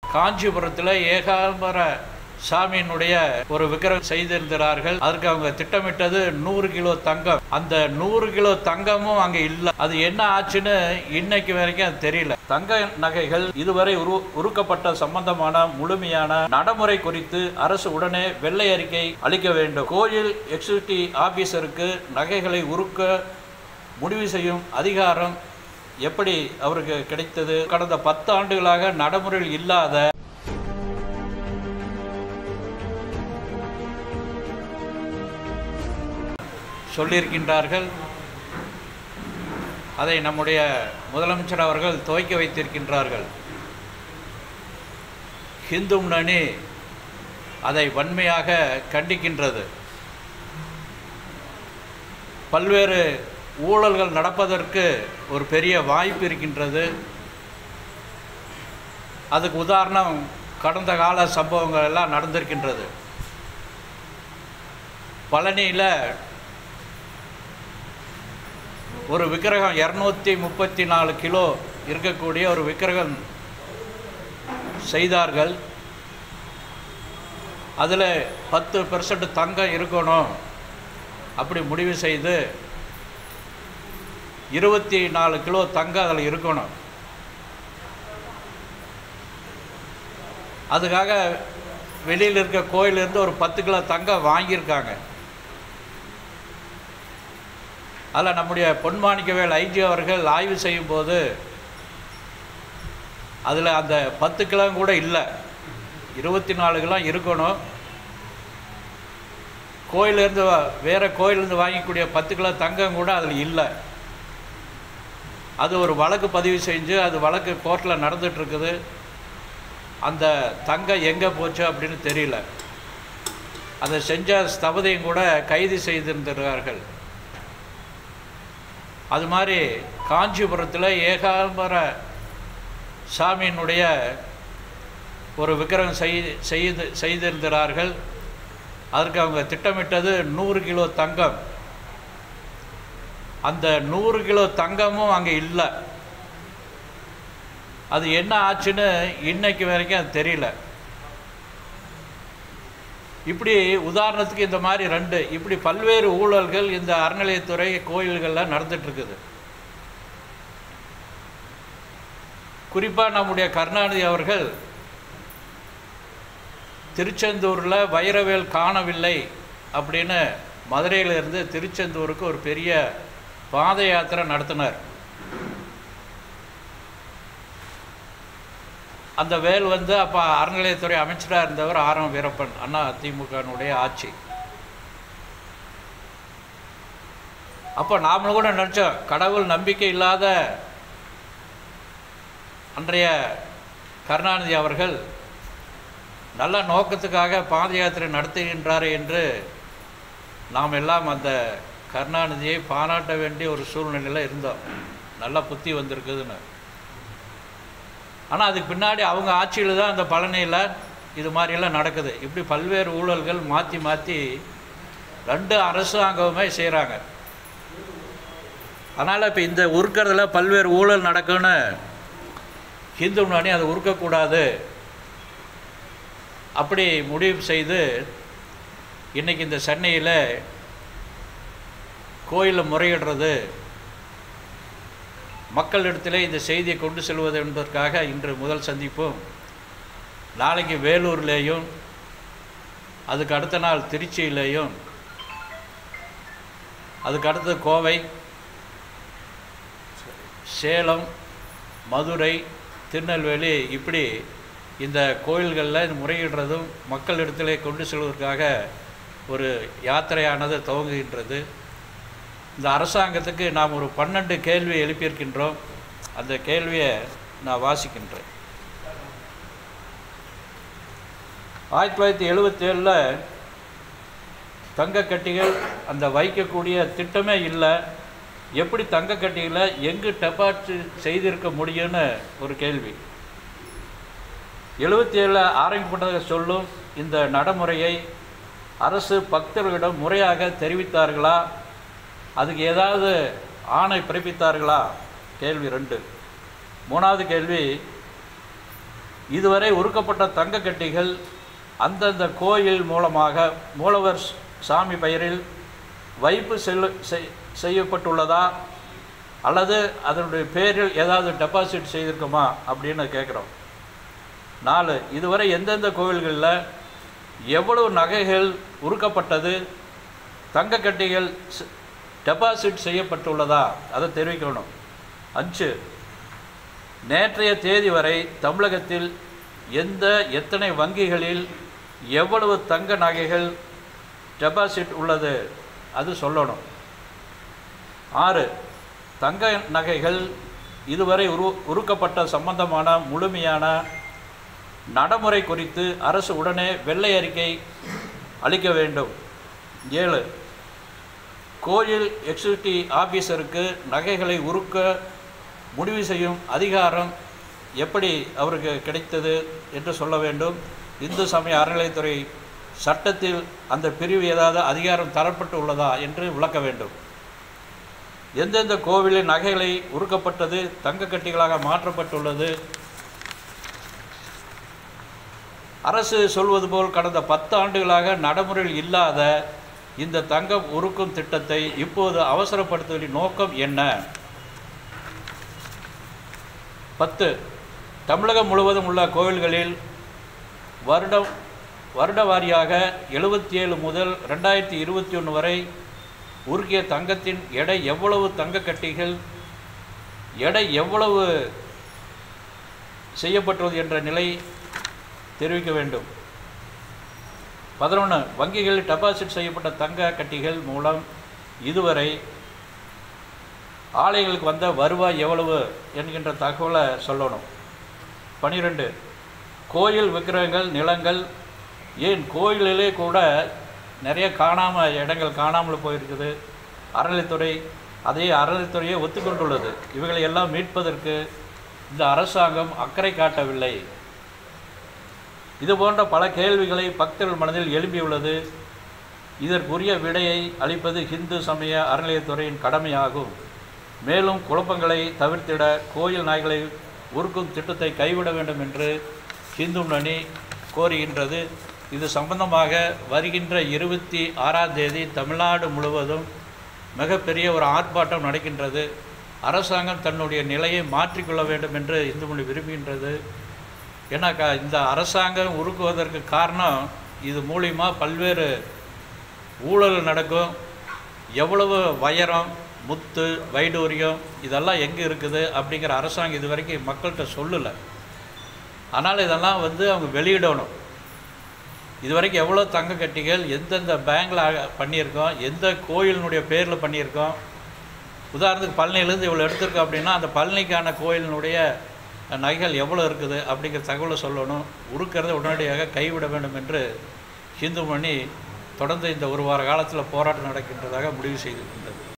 காஞ்சிபுரத்தில் ஏகாம்பர சாமியினுடைய ஒரு விக்கிரகம் செய்திருந்தார்கள் அதற்கு அவங்க திட்டமிட்டது நூறு கிலோ தங்கம் அந்த நூறு கிலோ தங்கமும் அங்கே இல்லை அது என்ன ஆச்சுன்னு இன்னைக்கு வரைக்கும் அது தெரியல தங்க நகைகள் இதுவரை உரு உருக்கப்பட்ட சம்பந்தமான முழுமையான நடைமுறை குறித்து அரசு உடனே வெள்ளை அறிக்கை அளிக்க வேண்டும் கோயில் எக்ஸிக்யூட்டிவ் ஆபீசருக்கு நகைகளை உருக்க முடிவு செய்யும் அதிகாரம் எப்படி அவருக்கு கிடைத்தது கடந்த பத்து ஆண்டுகளாக நடைமுறையில் இல்லாத சொல்லியிருக்கின்றார்கள் அதை நம்முடைய முதலமைச்சர் அவர்கள் துவக்கி வைத்திருக்கின்றார்கள் ஹிந்து முன்னணி அதை வன்மையாக கண்டிக்கின்றது பல்வேறு ஊழல்கள் நடப்பதற்கு ஒரு பெரிய வாய்ப்பு இருக்கின்றது அதுக்கு உதாரணம் கடந்த கால சம்பவங்கள் எல்லாம் நடந்திருக்கின்றது பழனியில் ஒரு விக்கிரகம் இரநூத்தி முப்பத்தி நாலு கிலோ இருக்கக்கூடிய ஒரு விக்கிரகம் செய்தார்கள் அதில் பத்து பெர்சன்ட் தங்கம் இருக்கணும் அப்படி முடிவு செய்து இருபத்தி நாலு கிலோ தங்கம் அதில் இருக்கணும் அதுக்காக வெளியில் இருக்க கோயிலிருந்து ஒரு பத்து கிலோ தங்கம் வாங்கியிருக்காங்க அதில் நம்முடைய பொன்மாணிக்கவேல் ஐஜி அவர்கள் ஆய்வு செய்யும்போது அதில் அந்த பத்து கிலோ கூட இல்லை இருபத்தி நாலு கிலோ இருக்கணும் கோயிலேருந்து வேறு கோயிலேருந்து வாங்கிக்கூடிய பத்து கிலோ தங்கம் கூட அதில் இல்லை அது ஒரு வழக்கு பதிவு செஞ்சு அது வழக்கு கோர்ட்டில் நடந்துகிட்ருக்குது அந்த தங்கம் எங்கே போச்சு அப்படின்னு தெரியல அதை செஞ்ச ஸ்தபதியும் கூட கைது செய்திருந்திருக்கார்கள் அது மாதிரி காஞ்சிபுரத்தில் ஏகாம்பர சாமியினுடைய ஒரு விக்கிரகம் செய் செய்து செய்திருந்தார்கள் அதற்கு அவங்க திட்டமிட்டது நூறு கிலோ தங்கம் அந்த நூறு கிலோ தங்கமும் அங்கே இல்லை அது என்ன ஆச்சுன்னு இன்னைக்கு வரைக்கும் அது தெரியல இப்படி உதாரணத்துக்கு இந்த மாதிரி ரெண்டு இப்படி பல்வேறு ஊழல்கள் இந்த அறநிலையத்துறை கோயில்களில் நடந்துட்டு இருக்குது குறிப்பாக நம்முடைய கருணாநிதி அவர்கள் திருச்செந்தூரில் வைரவேல் காணவில்லை அப்படின்னு மதுரையிலிருந்து திருச்செந்தூருக்கு ஒரு பெரிய பாத யாத்திரை நடத்தினார் அந்த வேல் வந்து அப்போ அறநிலையத்துறை அமைச்சராக இருந்தவர் ஆர் எம் வீரப்பன் அண்ணா திமுகனுடைய ஆட்சி அப்போ நாமளும் கூட நினச்சோம் கடவுள் நம்பிக்கை இல்லாத அன்றைய கருணாநிதி அவர்கள் நல்ல நோக்கத்துக்காக பாத யாத்திரை நடத்துகின்றார் என்று நாம் எல்லாம் அந்த கருணாநிதியை பாராட்ட வேண்டிய ஒரு சூழ்நிலையில் இருந்தோம் நல்ல புத்தி வந்திருக்குதுன்னு ஆனால் அதுக்கு பின்னாடி அவங்க ஆட்சியில் தான் அந்த பழனியில் இது மாதிரியெல்லாம் நடக்குது இப்படி பல்வேறு ஊழல்கள் மாற்றி மாற்றி ரெண்டு அரசாங்கமே செய்கிறாங்க அதனால் இப்போ இந்த உருக்கிறதுல பல்வேறு ஊழல் நடக்குன்னு ஹிந்து முன்னாடி அதை உருக்கக்கூடாது அப்படி முடிவு செய்து இன்றைக்கி இந்த சென்னையில் கோயிலில் முறையிடுறது மக்களிடத்திலே இந்த செய்தியை கொண்டு செல்வது என்பதற்காக இன்று முதல் சந்திப்பும் நாளைக்கு வேலூர்லேயும் அதுக்கு அடுத்த நாள் திருச்சியிலேயும் அதுக்கு அடுத்தது கோவை சேலம் மதுரை திருநெல்வேலி இப்படி இந்த கோயில்களில் இந்த முறையிடுறதும் மக்களிடத்திலே கொண்டு செல்வதற்காக ஒரு யாத்திரையானது துவங்குகின்றது இந்த அரசாங்கத்துக்கு நாம் ஒரு பன்னெண்டு கேள்வி எழுப்பியிருக்கின்றோம் அந்த கேள்வியை நான் வாசிக்கின்றேன் ஆயிரத்தி தொள்ளாயிரத்தி எழுபத்தேழில் தங்கக்கட்டிகள் அந்த வைக்கக்கூடிய திட்டமே இல்லை எப்படி தங்கக்கட்டிகளை எங்கு டெபாசிட் செய்திருக்க முடியும்னு ஒரு கேள்வி எழுபத்தி ஏழில் ஆரம்பிக்கப்பட்டதாக சொல்லும் இந்த நடைமுறையை அரசு பக்தர்களிடம் முறையாக தெரிவித்தார்களா அதுக்கு ஏதாவது ஆணை பிறப்பித்தார்களா கேள்வி ரெண்டு மூணாவது கேள்வி இதுவரை உருக்கப்பட்ட தங்க கட்டிகள் அந்தந்த கோயில் மூலமாக மூலவர் சாமி பெயரில் வைப்பு செல்லு செய்- செய்யப்பட்டுள்ளதா அல்லது அதனுடைய பேரில் ஏதாவது டெபாசிட் செய்திருக்குமா அப்படின்னு கேட்குறோம் நாலு இதுவரை எந்தெந்த கோவில்களில் எவ்வளவு நகைகள் உருக்கப்பட்டது தங்க கட்டிகள் ஸ்- டெபாசிட் செய்யப்பட்டுள்ளதா அதை தெரிவிக்கணும் அஞ்சு நேற்றைய தேதி வரை தமிழகத்தில் எந்த எத்தனை வங்கிகளில் எவ்வளவு தங்க நகைகள் டெபாசிட் உள்ளது அது சொல்லணும் ஆறு தங்க நகைகள் இதுவரை உரு உருக்கப்பட்ட சம்பந்தமான முழுமையான நடைமுறை குறித்து அரசு உடனே வெள்ளை அறிக்கை அளிக்க வேண்டும் ஏழு கோயில் எக்ஸிக்யூட்டிவ் ஆஃபீஸருக்கு நகைகளை உருக்க முடிவு செய்யும் அதிகாரம் எப்படி அவருக்கு கிடைத்தது என்று சொல்ல வேண்டும் இந்து சமய அறநிலைத்துறை சட்டத்தில் அந்த பிரிவு ஏதாவது அதிகாரம் தரப்பட்டு உள்ளதா என்று விளக்க வேண்டும் எந்தெந்த கோவிலில் நகைகளை உருக்கப்பட்டது தங்க கட்டிகளாக மாற்றப்பட்டுள்ளது அரசு சொல்வது போல் கடந்த பத்து ஆண்டுகளாக நடைமுறையில் இல்லாத இந்த தங்கம் உருக்கும் திட்டத்தை இப்போது அவசரப்படுத்துவதின் நோக்கம் என்ன பத்து தமிழகம் முழுவதும் உள்ள கோவில்களில் வருடம் வருட வாரியாக எழுபத்தி ஏழு முதல் ரெண்டாயிரத்தி இருபத்தி ஒன்று வரை உருக்கிய தங்கத்தின் எடை எவ்வளவு தங்க கட்டிகள் எடை எவ்வளவு செய்யப்பட்டுள்ளது என்ற நிலை தெரிவிக்க வேண்டும் பதினொன்று வங்கிகளில் டெபாசிட் செய்யப்பட்ட தங்க கட்டிகள் மூலம் இதுவரை ஆலைகளுக்கு வந்த வருவாய் எவ்வளவு என்கின்ற தகவலை சொல்லணும் பனிரெண்டு கோயில் விக்கிரகங்கள் நிலங்கள் ஏன் கோயிலிலே கூட நிறைய காணாமல் இடங்கள் காணாமல் போயிருக்குது அறநிலைத்துறை அதே அறநிலைத்துறையை ஒத்துக்கொண்டுள்ளது இவைகளை எல்லாம் மீட்பதற்கு இந்த அரசாங்கம் அக்கறை காட்டவில்லை இது போன்ற பல கேள்விகளை பக்தர்கள் மனதில் எழும்பியுள்ளது இதற்குரிய விடையை அளிப்பது இந்து சமய அறநிலையத்துறையின் கடமையாகும் மேலும் குழப்பங்களை தவிர்த்திட கோயில் நாய்களை உருக்கும் திட்டத்தை கைவிட வேண்டும் என்று ஹிந்து முன்னணி கோருகின்றது இது சம்பந்தமாக வருகின்ற இருபத்தி ஆறாம் தேதி தமிழ்நாடு முழுவதும் மிகப்பெரிய ஒரு ஆர்ப்பாட்டம் நடக்கின்றது அரசாங்கம் தன்னுடைய நிலையை மாற்றிக்கொள்ள வேண்டும் என்று இந்து மொழி விரும்புகின்றது ஏன்னாக்கா இந்த அரசாங்கம் உருக்குவதற்கு காரணம் இது மூலிமா பல்வேறு ஊழல் நடக்கும் எவ்வளவு வைரம் முத்து வைடூரியம் இதெல்லாம் எங்கே இருக்குது அப்படிங்கிற அரசாங்கம் இது வரைக்கும் மக்கள்கிட்ட சொல்லலை ஆனால் இதெல்லாம் வந்து அவங்க வெளியிடணும் இது வரைக்கும் எவ்வளோ தங்க கட்டிகள் எந்தெந்த பேங்கில் பண்ணியிருக்கோம் எந்த கோயிலினுடைய பேரில் பண்ணியிருக்கோம் உதாரணத்துக்கு பழனியிலேருந்து இவ்வளோ எடுத்திருக்கோம் அப்படின்னா அந்த பழனிக்கான கோயிலினுடைய நகைகள் எவ்வளோ இருக்குது அப்படிங்கிற தகவலை சொல்லணும் உருக்கிறத உடனடியாக கைவிட வேண்டும் என்று ஹிந்து மணி தொடர்ந்து இந்த ஒரு வார காலத்தில் போராட்டம் நடக்கின்றதாக முடிவு செய்திருக்கின்றது